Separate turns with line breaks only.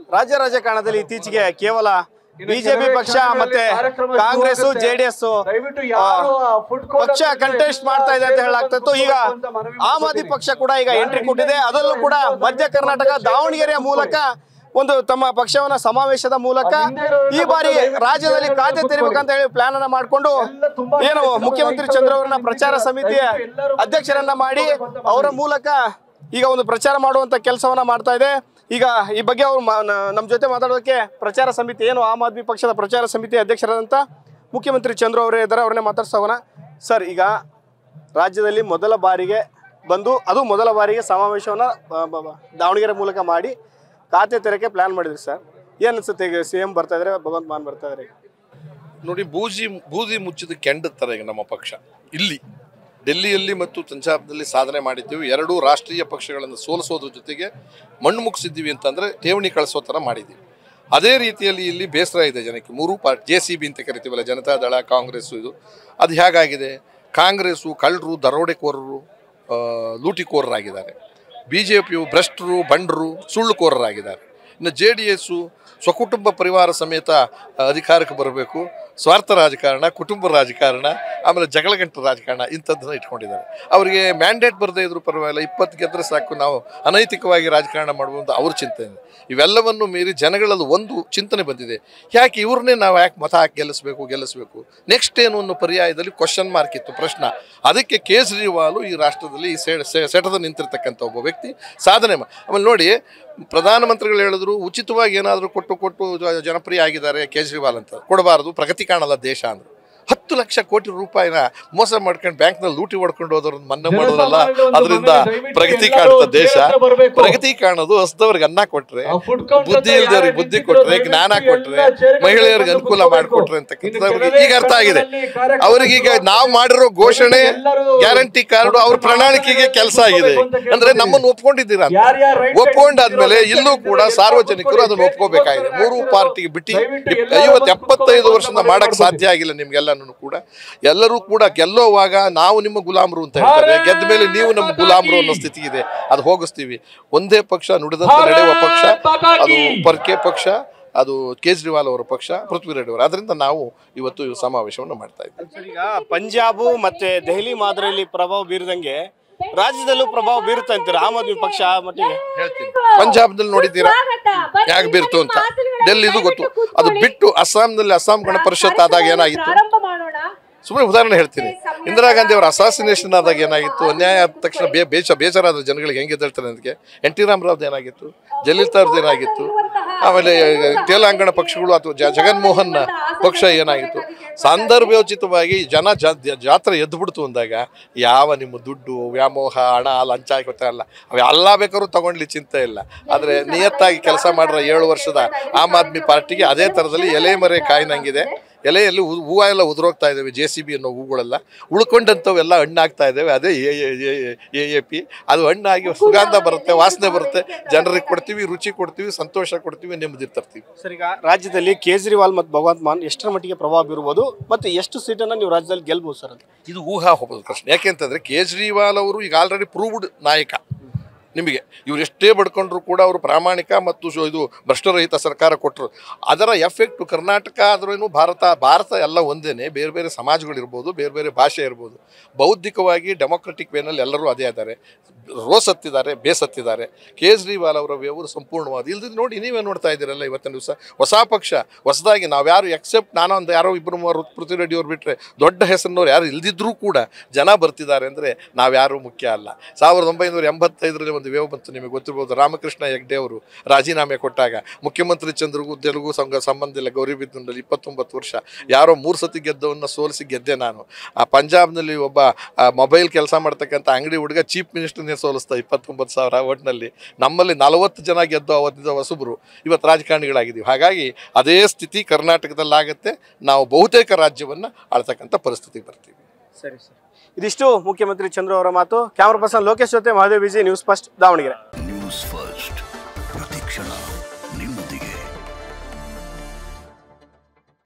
ರಾಜ್ಯ ರಾಜಕಾರಣದಲ್ಲಿ ಇತ್ತೀಚೆಗೆ ಕೇವಲ ಬಿಜೆಪಿ ಪಕ್ಷ ಮತ್ತೆ ಕಾಂಗ್ರೆಸ್ ಜೆಡಿಎಸ್ ಪಕ್ಷ ಕಂಟೆಸ್ಟ್ ಮಾಡ್ತಾ ಇದೆ ಅಂತ ಹೇಳಲಾಗ್ತಾ ಇತ್ತು ಈಗ ಆಮ್ ಆದ್ಮಿ ಪಕ್ಷ ಕೂಡ ಈಗ ಎಂಟ್ರಿ ಕೊಟ್ಟಿದೆ ಅದರಲ್ಲೂ ಕೂಡ ಮಧ್ಯ ಕರ್ನಾಟಕ ದಾವಣಗೆರೆಯ ಮೂಲಕ ಒಂದು ತಮ್ಮ ಪಕ್ಷವನ್ನ ಸಮಾವೇಶದ ಮೂಲಕ ಈ ಬಾರಿ ರಾಜ್ಯದಲ್ಲಿ ಖಾತೆ ತೆರಿಬೇಕಂತ ಹೇಳಿ ಪ್ಲಾನ್ ಅನ್ನ ಮಾಡಿಕೊಂಡು ಏನು ಮುಖ್ಯಮಂತ್ರಿ ಚಂದ್ರ ಅವರನ್ನ ಪ್ರಚಾರ ಸಮಿತಿಯ ಅಧ್ಯಕ್ಷರನ್ನ ಮಾಡಿ ಅವರ ಮೂಲಕ ಈಗ ಒಂದು ಪ್ರಚಾರ ಮಾಡುವಂತ ಕೆಲಸವನ್ನ ಮಾಡ್ತಾ ಇದೆ ಈಗ ಈ ಬಗ್ಗೆ ಅವರು ನಮ್ಮ ಜೊತೆ ಮಾತಾಡೋದಕ್ಕೆ ಪ್ರಚಾರ ಸಮಿತಿ ಏನು ಆಮ್ ಆದ್ಮಿ ಪಕ್ಷದ ಪ್ರಚಾರ ಸಮಿತಿ ಅಧ್ಯಕ್ಷರಾದಂಥ ಮುಖ್ಯಮಂತ್ರಿ ಚಂದ್ರ ಅವರೇ ಇದ್ದಾರೆ ಅವ್ರನ್ನೇ ಮಾತಾಡ್ಸೋಣ ಸರ್ ಈಗ ರಾಜ್ಯದಲ್ಲಿ ಮೊದಲ ಬಾರಿಗೆ ಬಂದು ಅದು ಮೊದಲ ಬಾರಿಗೆ ಸಮಾವೇಶವನ್ನ ಬ- ಬ- ಬ- ದಾವಣಗೆರೆ ಮೂಲಕ ಮಾಡಿ ಖಾತೆ ತೆರಕ್ಕೆ ಪ್ಲಾನ್ ಮಾಡಿದ್ರಿ ಸರ್ ಏನ್ ಅನ್ಸುತ್ತೆ ಈಗ ಸಿ ಎಂ ಬರ್ತಾ ಇದ್ರೆ ಭಗವಂತ ಮಾನ್ ಬರ್ತಾ ಇದ್ದಾರೆ
ನೋಡಿ ಬೂಜಿ ಬೂದಿ ಮುಚ್ಚಿದ ಕೆಂಡ ಥರ ಈಗ ನಮ್ಮ ಪಕ್ಷ ಇಲ್ಲಿ ಡೆಲ್ಲಿಯಲ್ಲಿ ಮತ್ತು ಪಂಜಾಬ್ನಲ್ಲಿ ಸಾಧನೆ ಮಾಡಿದ್ದೀವಿ ಎರಡೂ ರಾಷ್ಟ್ರೀಯ ಪಕ್ಷಗಳನ್ನು ಸೋಲಿಸೋದ್ರ ಜೊತೆಗೆ ಮಣ್ಣು ಮುಗಿಸಿದ್ದೀವಿ ಅಂತಂದರೆ ಠೇವಣಿ ಕಳಿಸೋ ಥರ ಮಾಡಿದ್ದೀವಿ ಅದೇ ರೀತಿಯಲ್ಲಿ ಇಲ್ಲಿ ಬೇಸರ ಇದೆ ಜನಕ್ಕೆ ಮೂರು ಪಾರ್ಟಿ ಜೆ ಸಿ ಬಿ ಅಂತ ಕರಿತೀವಲ್ಲ ಜನತಾದಳ ಕಾಂಗ್ರೆಸ್ಸು ಇದು ಅದು ಹೇಗಾಗಿದೆ ಕಾಂಗ್ರೆಸ್ಸು ಕಳ್ಳರು ದರೋಡೆಕೋರರು ಆ, ಲೂಟಿಕೋರರಾಗಿದ್ದಾರೆ ಬಿ ಜೆ ಪಿಯು ಭ್ರಷ್ಟರು ಬಂಡರು ಸುಳ್ಳುಕೋರರಾಗಿದ್ದಾರೆ ಇನ್ನು ಜೆ ಡಿ ಎಸ್ಸು ಸ್ವಕುಟುಂಬ ಪರಿವಾರ ಸಮೇತ ಆ, ಅಧಿಕಾರಕ್ಕೆ ಬರಬೇಕು ಸ್ವಾರ್ಥ ರಾಜಕಾರಣ ಕುಟುಂಬ ರಾಜಕಾರಣ ಆಮೇಲೆ ಜಗಳಗಂಟ ರಾಜಕಾರಣ ಇಂಥದ್ದನ್ನ ಇಟ್ಕೊಂಡಿದ್ದಾರೆ ಅವರಿಗೆ ಮ್ಯಾಂಡೇಟ್ ಬರದೇ ಇದ್ರೂ ಪರವಾಗಿಲ್ಲ ಇಪ್ಪತ್ತು ಗೆದ್ರೆ ಸಾಕು ನಾವು ಅನೈತಿಕವಾಗಿ ರಾಜಕಾರಣ ಮಾಡುವಂಥ ಅವ್ರ ಚಿಂತನೆ ಇದೆ ಇವೆಲ್ಲವನ್ನು ಮೀರಿ ಜನಗಳಲ್ಲಿ ಒಂದು ಚಿಂತನೆ ಬಂದಿದೆ ಯಾಕೆ ಇವ್ರನ್ನೇ ನಾವು ಯಾಕೆ ಮತ ಹಾಕಿ ಗೆಲ್ಲಿಸ್ಬೇಕು ಗೆಲ್ಲಿಸ್ಬೇಕು ನೆಕ್ಸ್ಟ್ ಏನು ಅನ್ನೋ ಪರ್ಯಾಯದಲ್ಲಿ ಕ್ವಶನ್ ಮಾರ್ಕ್ ಇತ್ತು ಪ್ರಶ್ನೆ ಅದಕ್ಕೆ ಕೇಜ್ರಿವಾಲು ಈ ರಾಷ್ಟ್ರದಲ್ಲಿ ಈ ಸೆ- ಸೆ- ಸೆಟದ ನಿಂತಿರ್ತಕ್ಕಂಥ ಒಬ್ಬ ವ್ಯಕ್ತಿ ಸಾಧನೆ ಮಾ ಆಮೇಲೆ ನೋಡಿ ಪ್ರಧಾನಮಂತ್ರಿಗಳು ಹೇಳಿದ್ರು ಉಚಿತವಾಗಿ ಏನಾದರೂ ಕೊಟ್ಟು ಕೊಟ್ಟು ಜ- ಜನಪ್ರಿಯ ಆಗಿದ್ದಾರೆ ಕೇಜ್ರಿವಾಲ್ ಅಂತ ಕೊಡಬಾರದು ಪ್ರಗತಿ ಕಾಣಲ್ಲ ದೇಶ ಅಂದರು ಹತ್ತು ಲಕ್ಷ ಕೋಟಿ ರೂಪಾಯಿನ ಮೋಸ ಮಾಡ್ಕೊಂಡು ಬ್ಯಾಂಕ್ನಲ್ಲಿ ಲೂಟಿ ಹೊಡ್ಕೊಂಡು ಹೋದವ್ರನ್ನ ಮನ್ನಾ ಮಾಡೋದಲ್ಲ ಅದರಿಂದ ಪ್ರಗತಿ ಕಾಣ್ತ ದೇಶ ಪ್ರಗತಿ ಕಾಣೋದು ಹಸ್ದವ್ರಿಗೆ ಅನ್ನ ಕೊಟ್ರೆ ಬುದ್ಧಿ ಇಲ್ದವ್ರಿಗೆ ಬುದ್ಧಿ ಕೊಟ್ರೆ ಜ್ಞಾನ ಕೊಟ್ರೆ ಮಹಿಳೆಯರಿಗೆ ಅನುಕೂಲ ಮಾಡಿಕೊಟ್ರೆ ಅಂತಕ್ಕಂಥವ್ರಿಗೆ ಈಗ ಅರ್ಥ ಆಗಿದೆ ಅವ್ರಿಗೀಗ ನಾವು ಮಾಡಿರೋ ಘೋಷಣೆ ಗ್ಯಾರಂಟಿ ಕಾರ್ಡು ಅವ್ರ ಪ್ರಣಾಳಿಕೆಗೆ ಕೆಲಸ ಆಗಿದೆ ಅಂದ್ರೆ ನಮ್ಮನ್ನು ಒಪ್ಕೊಂಡಿದ್ದೀರಾ ಅಂತ. ಒಪ್ಕೊಂಡಾದ್ಮೇಲೆ ಇಲ್ಲೂ ಕೂಡ ಸಾರ್ವಜನಿಕರು ಅದನ್ನು ಒಪ್ಕೋಬೇಕಾಗಿದೆ ಮೂರು ಪಾರ್ಟಿಗೆ ಬಿಟ್ಟು ಐವತ್ತು ಎಪ್ಪತ್ತೈದು ವರ್ಷದಿಂದ ಮಾಡಕ್ ಸಾಧ್ಯ ಆಗಿಲ್ಲ ನಿಮ್ಗೆಲ್ಲನೂ ಕೂಡ ಎಲ್ಲರೂ ಕೂಡ ಗೆಲ್ಲೋವಾಗ ನಾವು ನಿಮ್ಮ ಗುಲಾಮರು ಅಂತ ಹೇಳ್ತಾರೆ ಗೆದ್ದ ಮೇಲೆ ನೀವು ನಮ್ಮ ಗುಲಾಮರು ಅನ್ನೋ ಸ್ಥಿತಿ ಇದೆ ಅದು ಹೋಗಿಸ್ತೀವಿ ಒಂದೇ ಪಕ್ಷ ನುಡಿದಂತೆ ನಡೆಯುವ ಪಕ್ಷ ಅದು ಪರ್ಕೆ ಪಕ್ಷ ಅದು ಕೇಜ್ರಿವಾಲ್ ಅವರ ಪಕ್ಷ ಪೃಥ್ವಿರೆಡ್ಡಿ ಅವರು ಅದರಿಂದ ನಾವು ಇವತ್ತು ಈ ಸಮಾವೇಶವನ್ನು ಮಾಡ್ತಾ ಇದ್ದೀವಿ
ಸರ್ ಈಗ ಪಂಜಾಬು ಮತ್ತೆ ದೆಹಲಿ ಮಾದರಿಯಲ್ಲಿ ಪ್ರಭಾವ ಬೀರದಂಗೆ ರಾಜ್ಯದಲ್ಲೂ ಪ್ರಭಾವ ಬೀರುತ್ತೆ ಅಂತೀರಾ ಆಮ್ ಆದ್ಮಿ ಪಕ್ಷ ಆ ಮಟ್ಟಿಗೆ
ಹೇಳ್ತೀನಿ ಪಂಜಾಬ್ನಲ್ಲಿ ನೋಡಿದ್ದೀರಾ ಯಾಕೆ ಬೀರ್ತು ಅಂತ ಡೆಲ್ಲಿದು ಗೊತ್ತು ಅದು ಬಿಟ್ಟು ಅಸ್ಸಾಂನಲ್ಲಿ ಅಸ್ಸಾಂ ಗಣ ಪರಿಷತ್ ಆದಾಗ ಏನಾಗಿತ್ತು
ಪ್ರಾರಂಭ ಮಾಡೋಣ
ಸುಮ್ಮನೆ ಉದಾಹರಣೆ ಹೇಳ್ತೀನಿ ಇಂದಿರಾ ಗಾಂಧಿ ಅವರ ಅಸಾಸಿನೇಷನ್ ಆದಾಗ ಏನಾಗಿತ್ತು ಅನ್ಯಾಯ ಆದ ತಕ್ಷಣ ಬೇ ಬೇಚ ಬೇಜಾರಾದ ಜನಗಳಿಗೆ ಹೆಂಗೆ ಎದ್ದೇಳ್ತಾರೆ ಅದಕ್ಕೆ ಎನ್ ಟಿ ರಾಮರಾವ್ದು ಏನಾಗಿತ್ತು ಜಲೀಲ್ತಾ ಅವ್ರದ್ದು ಏನಾಗಿತ್ತು ಆಮೇಲೆ ತೆಲಂಗಾಣ ಪಕ್ಷಗಳು ಅಥವಾ ಜ- ಜಗನ್ಮೋಹನ್ ಪಕ್ಷ ಏನಾಗಿತ್ತು ಸಂದರ್ಭೋಚಿತವಾಗಿ ಜನ ಜಾ- ಜಾತ್ರೆ ಎದ್ದು ಬಿಡ್ತು ಅಂದಾಗ ಯಾವ ನಿಮ್ಮ ದುಡ್ಡು ವ್ಯಾಮೋಹ ಹಣ ಲಂಚ ಗೊತ್ತಲ್ಲ ಅವೆಲ್ಲ ಬೇಕಾದ್ರೂ ತಗೊಂಡ್ಲಿ ಚಿಂತೆ ಇಲ್ಲ ಆದರೆ ನಿಯತ್ತಾಗಿ ಕೆಲಸ ಮಾಡಿರೋ ಏಳು ವರ್ಷದ ಆಮ್ ಆದ್ಮಿ ಪಾರ್ಟಿಗೆ ಅದೇ ಥರದಲ್ಲಿ ಎಲೆ ಮರೆ ಕಾಯಿನಂಗಿದೆ ಎಲೆಯಲ್ಲಿ ಹೂ- ಹೂವು ಎಲ್ಲ ಉದುರೋಗ್ತಾ ಇದ್ದಾವೆ ಜೆ ಸಿ ಬಿ ಅನ್ನೋ ಹೂಗಳೆಲ್ಲ ಉಳ್ಕೊಂಡಂಥವೆಲ್ಲ ಹಣ್ಣಾಗ್ತಾ ಇದ್ದಾವೆ ಅದೇ ಎ ಎ ಪಿ ಅದು ಹಣ್ಣಾಗಿ ಸುಗಂಧ ಬರುತ್ತೆ ವಾಸನೆ ಬರುತ್ತೆ ಜನರಿಗೆ ಕೊಡ್ತೀವಿ ರುಚಿ ಕೊಡ್ತೀವಿ ಸಂತೋಷ ಕೊಡ್ತೀವಿ ನೆಮ್ಮದಿ ತರ್ತೀವಿ
ಸರ್ ಈಗ ರಾಜ್ಯದಲ್ಲಿ ಕೇಜ್ರಿವಾಲ್ ಮತ್ತು ಭಗವಂತ್ ಮಾನ್ ಎಷ್ಟರ ಮಟ್ಟಿಗೆ ಪ್ರಭಾವ ಬೀರ್ಬೋದು ಮತ್ತೆ ಎಷ್ಟು ಸೀಟನ್ನ ನೀವು ರಾಜ್ಯದಲ್ಲಿ ಗೆಲ್ಬಹುದು ಸರ್ ಅಂತ
ಇದು ಊಹಾ ಹೋಗೋದು ಪ್ರಶ್ನೆ ಯಾಕೆಂತಂದ್ರೆ ಕೇಜ್ರಿವಾಲ್ ಅವರು ಈಗ ಆಲ್ರೆಡಿ ಪ್ರೂವ್ಡ್ ನಾಯಕ ನಿಮಗೆ ಇವ್ರು ಎಷ್ಟೇ ಬಡ್ಕೊಂಡ್ರು ಕೂಡ ಅವರು ಪ್ರಾಮಾಣಿಕ ಮತ್ತು ಶೋ- ಇದು ಭ್ರಷ್ಟರಹಿತ ಸರ್ಕಾರ ಕೊಟ್ಟರು ಅದರ ಎಫೆಕ್ಟು ಕರ್ನಾಟಕ ಆದ್ರೂ ಭಾರತ ಭಾರತ ಎಲ್ಲ ಒಂದೇನೆ ಬೇರೆ ಬೇರೆ ಸಮಾಜಗಳಿರ್ಬೋದು ಬೇರೆ ಬೇರೆ ಭಾಷೆ ಇರ್ಬೋದು ಬೌದ್ಧಿಕವಾಗಿ ಡೆಮೊಕ್ರೆಟಿಕ್ ವೇನಲ್ಲಿ ಎಲ್ಲರೂ ಅದೇ ಇದ್ದಾರೆ ರೋಸ್ ಹತ್ತಿದ್ದಾರೆ ಬೇಸ್ ಹತ್ತಿದ್ದಾರೆ ಕೇಜ್ರಿವಾಲ್ ಅವರ ವ್ಯವಹಾರ ಸಂಪೂರ್ಣವಾದ ಇಲ್ದಿದ್ದು ನೋಡಿ ನೀವೇ ನೋಡ್ತಾ ಇದ್ದೀರಲ್ಲ ಇವತ್ತಿನ ದಿವಸ ಹೊಸ ಪಕ್ಷ ಹೊಸದಾಗಿ ನಾವ್ಯಾರು ಎಕ್ಸೆಪ್ಟ್ ನಾನು ಒಂದು ಯಾರೋ ಇಬ್ಬರು ಮೂವರು ಪೃಥ್ವಿ ರೆಡ್ಡಿ ಅವ್ರು ಬಿಟ್ಟರೆ ದೊಡ್ಡ ಹೆಸರಿನವ್ರು ಯಾರು ಇಲ್ದಿದ್ರೂ ಕೂಡ ಜನ ಬರ್ತಿದ್ದಾರೆ ಅಂದರೆ ನಾವ್ಯಾರೂ ಮುಖ್ಯ ಅಲ್ಲ ಸಾವಿರದ ಒಂಬೈನೂರ ಎಂಬತ್ತೈದರಲ್ಲಿ ಒಂದು ವೇವ್ ಬಂತು ನಿಮಗೆ ಗೊತ್ತಿರ್ಬೋದು ರಾಮಕೃಷ್ಣ ಹೆಗ್ಡೆ ಅವರು ರಾಜೀನಾಮೆ ಕೊಟ್ಟಾಗ ಮುಖ್ಯಮಂತ್ರಿ ಚಂದ್ರಗೂ ತೆಲುಗು ಸಂಘ ಸಂಬಂಧ ಇಲ್ಲ ಗೌರಿಬಿದನೂರಲ್ಲಿ ಇಪ್ಪತ್ತೊಂಬತ್ತು ವರ್ಷ ಯಾರೋ ಮೂರು ಸತಿ ಗೆದ್ದವನ್ನ ಸೋಲಿಸಿ ಗೆದ್ದೆ ನಾನು ಆ ಪಂಜಾಬ್ನಲ್ಲಿ ಒಬ್ಬ ಮೊಬೈಲ್ ಕೆಲಸ ಮಾಡ್ತಕ್ಕಂಥ ಅಂಗಡಿ ಹುಡುಗ ಚೀಫ್ ಮಿನಿಸ್ಟರ್ನೇ ಸೋಲಿಸ್ತಾ ಇಪ್ಪತ್ತೊಂಬತ್ತು ಸಾವಿರ ಒಟ್ಟಿನಲ್ಲಿ ನಮ್ಮಲ್ಲಿ ನಲವತ್ತು ಜನ ಗೆದ್ದು ಅವತ್ತಿದ್ದ ಹೊಸಬರು ಇವತ್ತು ರಾಜಕಾರಣಿಗಳಾಗಿದ್ದೀವಿ ಹಾಗಾಗಿ ಅದೇ ಸ್ಥಿತಿ ಕರ್ನಾಟಕದಲ್ಲಾಗತ್ತೆ ನಾವು ಬಹುತೇಕ ರಾಜ್ಯವನ್ನು ಆಳ್ತಕ್ಕಂಥ ಪರಿಸ್ಥಿತಿಗೆ ಬರ್ತೀವಿ
ಸರಿ ಸರ್ ಇದಿಷ್ಟು ಮುಖ್ಯಮಂತ್ರಿ ಚಂದ್ರ ಅವರ ಮಾತು ಕ್ಯಾಮರಾ ಪರ್ಸನ್ ಲೋಕೇಶ್ ಜೊತೆ Mahadev Vijay news first Davanagere
news first